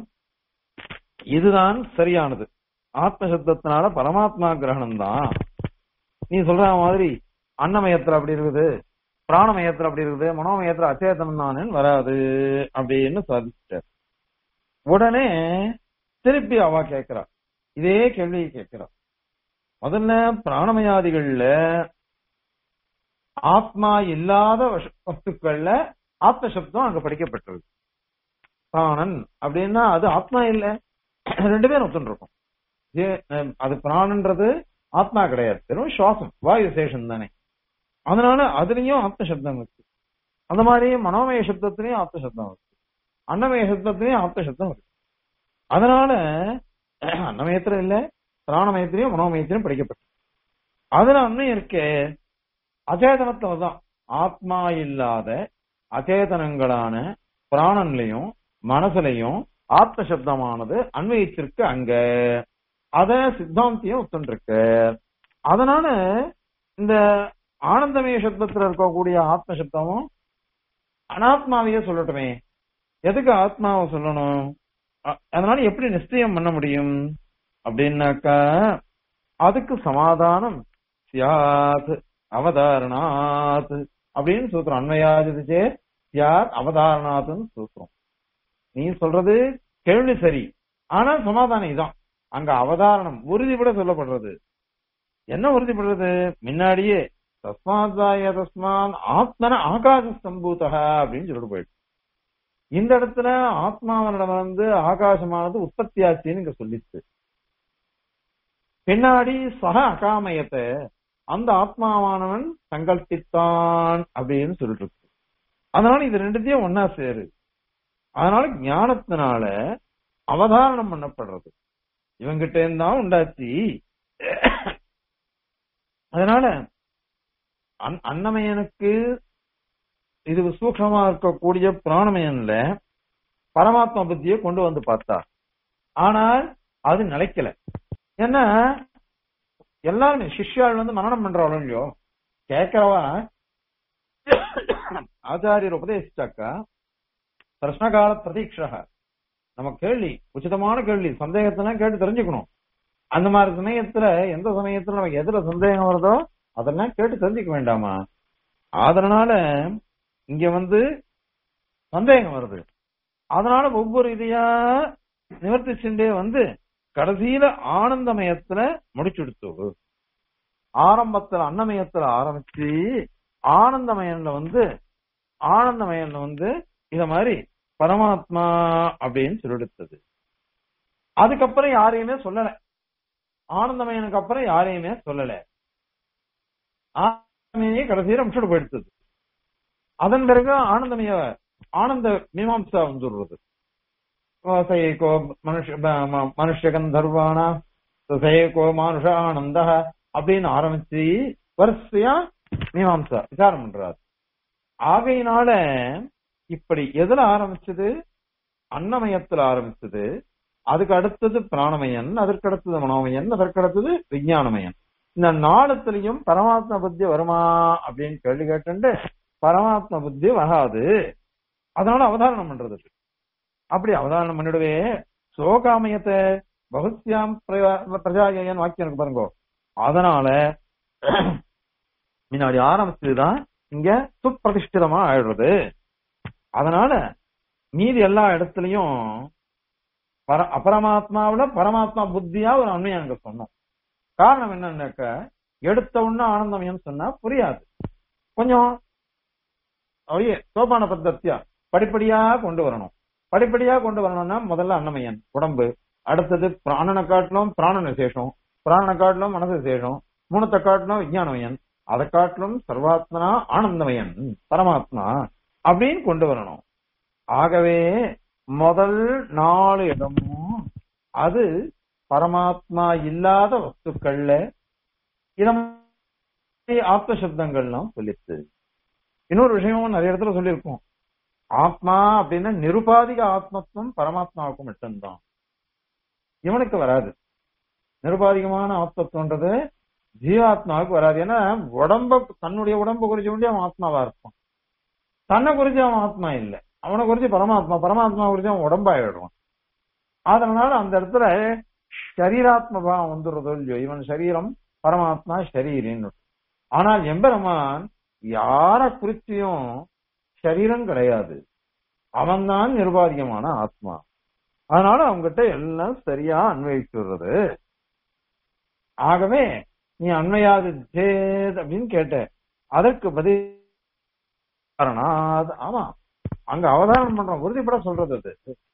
இதுதான் சரியானது ஆத்ம சப்தத்தினால பரமாத்மா கிரகணம் தான் நீ சொல்ற மாதிரி அன்னமயத்துல அப்படி இருக்குது பிராணமயத்துல அப்படி இருக்குது மனோமயத்துல அச்சேதனம் தானே வராது அப்படின்னு சாதிச்சிட்டார் உடனே திருப்பி அவ கேட்கிறா இதே கேள்வியை கேட்கிறா முதல்ல பிராணமயாதிகள்ல ஆத்மா இல்லாத வச- வஸ்துக்கள்ல ஆத்ம சப்தம் அங்க படிக்கப்பட்டிருக்கு பிராணன் அப்படின்னா அது ஆத்மா இல்ல ரெண்டு பேரும் ஒத்துன்னு இருக்கும் ஏ- அஹ் அது பிராணன்றது ஆத்மா கிடையாது வெறும் சுவாசம் வாயு சேஷம் தானே அதனால அதுலயும் ஆத்ம சப்தம் இருக்கு அந்த மாதிரி மனோமய சப்தத்திலயும் ஆத்ம சப்தம் இருக்கு அன்னமய சப்தத்திலயும் ஆத்ம சப்தம் இருக்கு அதனால அன்னமயத்துல இல்ல பிராணமயத்திலையும் மனோமயத்திலையும் படிக்கப்பட்டு அதுல அன்னம் இருக்கே அச்சேதனத்துல தான் ஆத்மா இல்லாத அச்சேதனங்களான பிராணன்லயும் மனசுலையும் ஆத்ம சப்தமானது அன்வயிச்சிருக்கு அங்க அத சித்தாந்தியம் ஒத்துருக்கு அதனால இந்த ஆனந்தமய சப்தத்துல இருக்கக்கூடிய ஆத்ம சப்தமும் அனாத்மாவையே சொல்லட்டுமே எதுக்கு ஆத்மாவை சொல்லணும் அ- அதனால எப்படி நிச்சயம் பண்ண முடியும் அப்படின்னாக்கா அதுக்கு சமாதானம் சியாத் அவதாரணாத் அப்படின்னு சூத்திரம் அன்வயாதிச்சே சியாத் அவதாரணாத்னு சூத்திரம் நீ சொல்றது கேள்வி சரி ஆனா சமாதானம் இதான் அங்க அவதாரணம் உறுதிப்பட சொல்லப்படுறது என்ன உறுதிப்படுறது முன்னாடியே தஸ்மாதாய தஸ்மான் ஆத்மன ஆகாச சம்பூதக அப்படின்னு சொல்லிட்டு போயிட்டு இந்த இடத்துல ஆத்மாவனிடம் வந்து ஆகாசமானது உற்பத்தி ஆச்சுன்னு இங்க சொல்லிச்சு பின்னாடி சக அகாமயத்தை அந்த ஆத்மாவானவன் சங்கல்பித்தான் அப்படின்னு சொல்லிட்டு இருக்கு அதனால இது ரெண்டுத்தையும் ஒன்னா சேரு அதனால ஞானத்தினால அவதாரணம் பண்ணப்படுறது இவங்கிட்ட இருந்தான் உண்டாச்சு அதனால அன்- அன்னமயனுக்கு இது சூக்ஷமா இருக்கக்கூடிய பிராணமயன்ல பரமாத்மா புத்தியை கொண்டு வந்து பார்த்தா ஆனால் அது நிலைக்கல ஏன்னா எல்லாருமே சிஷ்யாள் வந்து மனனம் பண்றாலும் இல்லையோ கேட்கிறவா ஆச்சாரியர் உபதேசிச்சாக்கா பிரஷ்னகால பிரதீட்சக நம்ம கேள்வி உச்சிதமான கேள்வி சந்தேகத்தெல்லாம் கேட்டு தெரிஞ்சுக்கணும் அந்த மாதிரி சமயத்துல எந்த சமயத்துல நமக்கு எதுல சந்தேகம் வருதோ அதெல்லாம் கேட்டு தெரிஞ்சுக்க வேண்டாமா அதனால இங்க வந்து சந்தேகம் வருது அதனால ஒவ்வொரு இதையா நிவர்த்தி சென்றே வந்து கடைசியில ஆனந்தமயத்துல முடிச்சுடுத்து ஆரம்பத்துல அன்னமயத்துல ஆரம்பிச்சு ஆனந்தமயன்ல வந்து ஆனந்தமயன்ல வந்து இத மாதிரி பரமாத்மா அப்படின்னு சொல்லிடுத்தது அதுக்கப்புறம் யாரையுமே சொல்லல ஆனந்தமயனுக்கு அப்புறம் யாரையுமே சொல்லல ஆனந்தமயே கடைசியில முடிச்சுட்டு போயிடுத்தது அதன் பிறகு ஆனந்தமய ஆனந்த மீமாம்சா வந்துடுறது சயேகோ மனுஷ மனுஷ கந்தர்வானா சயேகோ மானுஷ ஆனந்த அப்படின்னு ஆரம்பிச்சு வரிசையா மீமாம்சா விசாரம் பண்றாரு ஆகையினால இப்படி எதுல ஆரம்பிச்சது அன்னமயத்துல ஆரம்பிச்சது அதுக்கு அடுத்தது பிராணமயன் அதற்கு அடுத்தது மனோமயன் அதற்கு அடுத்தது விஞ்ஞானமயன் இந்த நாளத்திலையும் பரமாத்ம புத்தி வருமா அப்படின்னு கேள்வி கேட்டு பரமாத்ம புத்தி வராது அதனால அவதாரணம் பண்றது அப்படி அவதாரணம் பண்ணிடுவே சோகாமயத்தை பகுத்யாம் பிரஜாயன் வாக்கியம் இருக்கு பாருங்க அதனால முன்னாடி ஆரம்பிச்சதுதான் இங்க சுப்பிரதிஷ்டிதமா ஆயிடுறது அதனால மீதி எல்லா இடத்துலயும் பர அபரமாத்மாவில பரமாத்மா புத்தியா ஒரு அண்மையை அங்க சொன்னோம் காரணம் என்னன்னாக்க எடுத்த உடனே ஆனந்தமயம் சொன்னா புரியாது கொஞ்சம் அப்படியே சோபான பத்தத்தியா படிப்படியா கொண்டு வரணும் படிப்படியா கொண்டு வரணும்னா முதல்ல அன்னமயன் உடம்பு அடுத்தது பிராணனை காட்டிலும் பிராணன் விசேஷம் பிராணனை காட்டிலும் மனசு விசேஷம் மூணத்தை காட்டிலும் விஞ்ஞானமயன் அதை காட்டிலும் சர்வாத்மனா ஆனந்தமயன் பரமாத்மா அப்படின்னு கொண்டு வரணும் ஆகவே முதல் நாலு இடமும் அது பரமாத்மா இல்லாத வஸ்துக்கள்ல இடம் ஆத்ம சப்தங்கள்லாம் சொல்லிச்சு இன்னொரு விஷயமும் நிறைய இடத்துல சொல்லியிருக்கோம் ஆத்மா அப்படின்னா நிருபாதிக ஆத்மத்துவம் பரமாத்மாவுக்கு மட்டும்தான் இவனுக்கு வராது நிருபாதிகமான ஆத்மத்துவன்றது ஜீவாத்மாவுக்கு வராது ஏன்னா உடம்ப தன்னுடைய உடம்பு குறிச்சு வேண்டிய அவன் ஆத்மாவா இருப்பான் தன்னை குறிச்சு அவன் ஆத்மா இல்ல அவனை குறிச்சு பரமாத்மா பரமாத்மா குறிச்சு அவன் உடம்பாயிடுவான் அதனால அந்த இடத்துல ஷரீராத்ம பாவம் வந்துடுறதோ இல்லையோ இவன் சரீரம் பரமாத்மா ஷரீரின்னு ஆனால் எம்பெருமான் யார குறிச்சியும் சரீரம் கிடையாது அவன்தான் நிர்வாகியமான ஆத்மா அதனால அவங்ககிட்ட எல்லாம் சரியா அன்வயிச்சு விடுறது ஆகவே நீ அண்மையாது ஜேத் அப்படின்னு கேட்ட அதற்கு பதில் காரணாத் ஆமா அங்க அவதாரம் பண்றோம் உறுதிப்பட சொல்றது அது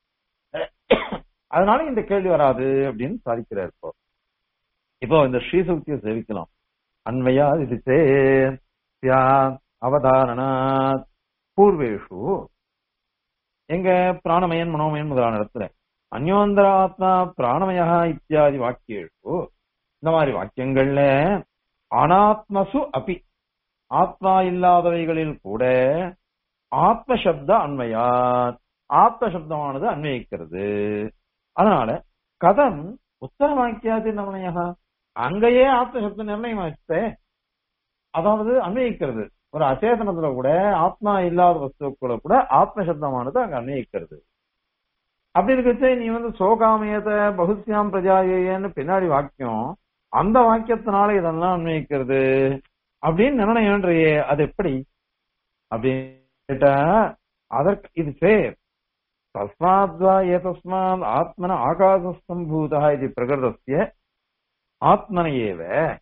அதனால இந்த கேள்வி வராது அப்படின்னு சாதிக்கிறார் இப்போ இப்போ இந்த ஸ்ரீசக்தியை சேவிக்கலாம் அன்மையா இது சேத் அவதாரணாத் பூர்வேஷு எங்க பிராணமயன் மனோமயன் முதலான இடத்துல அந்யோந்தர ஆத்மா பிராணமயா இத்தியாதி வாக்கியேஷு இந்த மாதிரி வாக்கியங்கள்ல அனாத்மசு அபி ஆத்மா இல்லாதவைகளில் கூட ஆத்ம சப்த அன்மையா ஆத்ம சப்தமானது அன்வயிக்கிறது அதனால கதம் உத்தர வாக்கியாதி நிர்ணயா அங்கேயே ஆத்ம சப்த நிர்ணயம் ஆச்சு அதாவது அன்வயிக்கிறது ஒரு அச்சேதனத்துல கூட ஆத்மா இல்லாத வஸ்துக்குள்ள கூட ஆத்ம சப்தமானது அங்க அன்வயிக்கிறது அப்படி இருக்கச்சு நீ வந்து சோகாமயத்தை பகுத்யாம் பிரஜாயேன்னு பின்னாடி வாக்கியம் அந்த வாக்கியத்தினால இதெல்லாம் அன்வயிக்கிறது அப்படின்னு நிர்ணயம்ன்றையே அது எப்படி அப்படின்னு கேட்டா அதற்கு இது சேர் தஸ்மாத்வா ஏதஸ்மாத் ஆத்மன ஆகாசஸ்தம்பூதா இது பிரகிருதஸ்ய ஆத்மன ஏவ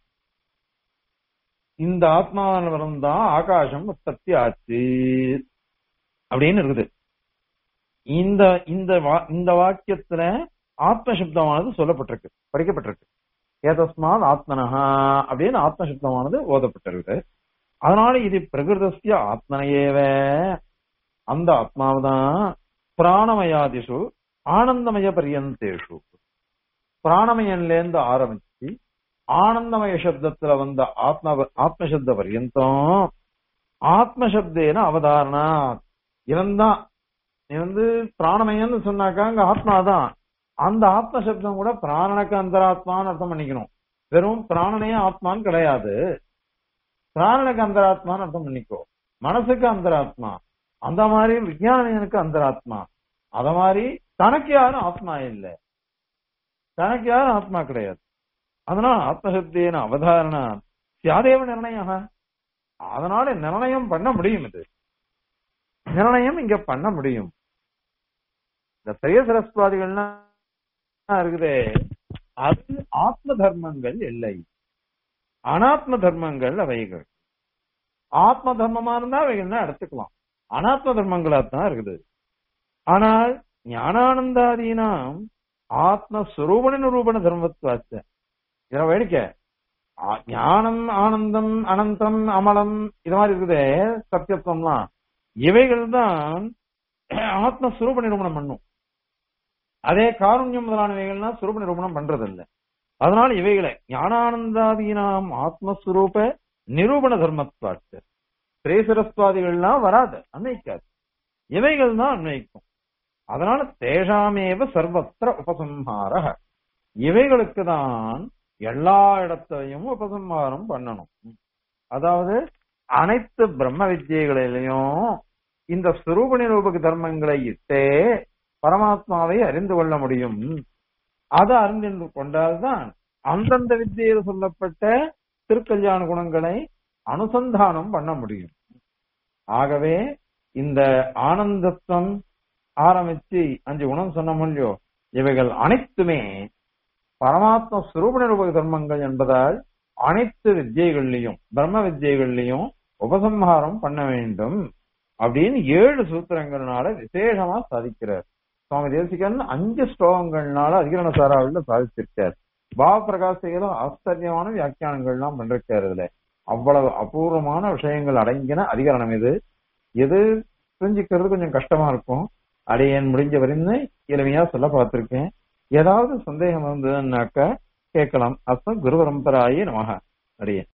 இந்த ஆத்மாவிலிருந்து தான் ஆகாசம் உற்பத்தி ஆச்சு அப்படின்னு இருக்குது இந்த இந்த இந்த வாக்கியத்துல ஆத்மசப்தமானது சொல்லப்பட்டிருக்கு படிக்கப்பட்டிருக்கு ஏதஸ்மாத் ஆத்மனஹா அப்படின்னு ஆத்மசப்தமானது ஓதப்பட்டிருக்கு அதனால இது பிரகிருதஸ்ய ஆத்மனையேவ அந்த ஆத்மாவுதான் பிராணமயாதிஷு ஆனந்தமய பரியந்தேஷு பிராணமயன்ல இருந்து ஆரம்பிச்சு ஆனந்தமய சப்தத்துல வந்த ஆத்ம ஆத்மசப்த பரியந்தம் ஆத்மசப்தேன அவதாரணா இவன்தான் நீ வந்து பிராணமயன்னு சொன்னாக்கா அங்க ஆத்மாதான் அந்த ஆத்ம சப்தம் கூட பிராணனுக்கு அந்தராத்மான்னு அர்த்தம் பண்ணிக்கணும் வெறும் பிராணனையே ஆத்மான்னு கிடையாது பிராணனுக்கு அந்தராத்மான்னு அர்த்தம் பண்ணிக்கோ மனசுக்கு அந்தராத்மா அந்த மாதிரி விஞ்ஞானியனுக்கு அந்தராத்மா அத மாதிரி தனக்கு யாரும் ஆத்மா இல்ல தனக்கு யாரும் ஆத்மா கிடையாது அதனால ஆத்மசப்தேன அவதாரணா சியாதேவ நிர்ணயம் அதனால நிர்ணயம் பண்ண முடியும் இது நிர்ணயம் இங்க பண்ண முடியும் இந்த பெரிய சரஸ்வாதிகள்லாம் இருக்குதே அது ஆத்ம தர்மங்கள் இல்லை அனாத்ம தர்மங்கள் அவைகள் ஆத்ம தர்மமா இருந்தா அவைகள்னா எடுத்துக்கலாம் அனாத்ம தர்மங்களா தான் இருக்குது ஆனால் ஞானானந்தாதீனாம் ஆத்மஸ்வரூபண நிரூபண தர்மத்துவாச்ச இதை வேடிக்கை ஆ- ஞானம் ஆனந்தம் அனந்தம் அமலம் இது மாதிரி இருக்குதே சத்தியத்துவம்லாம் இவைகள் தான் ஆத்மஸ்வரூப நிரூபணம் பண்ணும் அதே காருண்யம் முதலானவைகள்னா சுரூப நிரூபணம் பண்றது இல்ல அதனால இவைகளை ஞானானந்தாதீனாம் ஆத்மஸ்வரூப நிரூபண தர்மத்வாச்சு திரேசரஸ்வாதிகள்லாம் வராது அன்வைக்காது இவைகள் தான் அன்வைக்கும் அதனால தேஷாமேவ சர்வத்திர உபசம்ஹார இவைகளுக்கு தான் எல்லா இடத்தையும் உபசம்ஹாரம் பண்ணணும் அதாவது அனைத்து பிரம்ம வித்தியைகளிலையும் இந்த சுரூப நிரூபக தர்மங்களை இட்டே பரமாத்மாவை அறிந்து கொள்ள முடியும் அதை அறிந்து கொண்டால்தான் அந்தந்த வித்தியில் சொல்லப்பட்ட திருக்கல்யாண குணங்களை அனுசந்தானம் பண்ண முடியும் ஆகவே இந்த ஆனந்தத்துவம் ஆரம்பிச்சு அஞ்சு குணம் சொன்ன இல்லையோ இவைகள் அனைத்துமே பரமாத்ம சுரூப நிரூபக தர்மங்கள் என்பதால் அனைத்து வித்தியைகள்லையும் பிரம்ம வித்தியைகள்லையும் உபசம்ஹாரம் பண்ண வேண்டும் அப்படின்னு ஏழு சூத்திரங்கள்னால விசேஷமா சாதிக்கிறார் சுவாமி தேசிகன் அஞ்சு ஸ்லோகங்கள்னால அதிகரண சாராவில் சாதிச்சிருக்கார் பாவ பிரகாசிகளும் ஆச்சரியமான வியாக்கியானங்கள்லாம் பண்றாரு இதுல அவ்வளவு அபூர்வமான விஷயங்கள் அடங்கின அதிகரணம் இது எது புரிஞ்சுக்கிறது கொஞ்சம் கஷ்டமா இருக்கும் அடியேன் முடிஞ்ச வரையும் எளிமையா சொல்ல பார்த்திருக்கேன் ஏதாவது சந்தேகம் இருந்ததுன்னாக்க கேட்கலாம் அஸ்மத் குரு பரம்பராயே நமக அடியேன்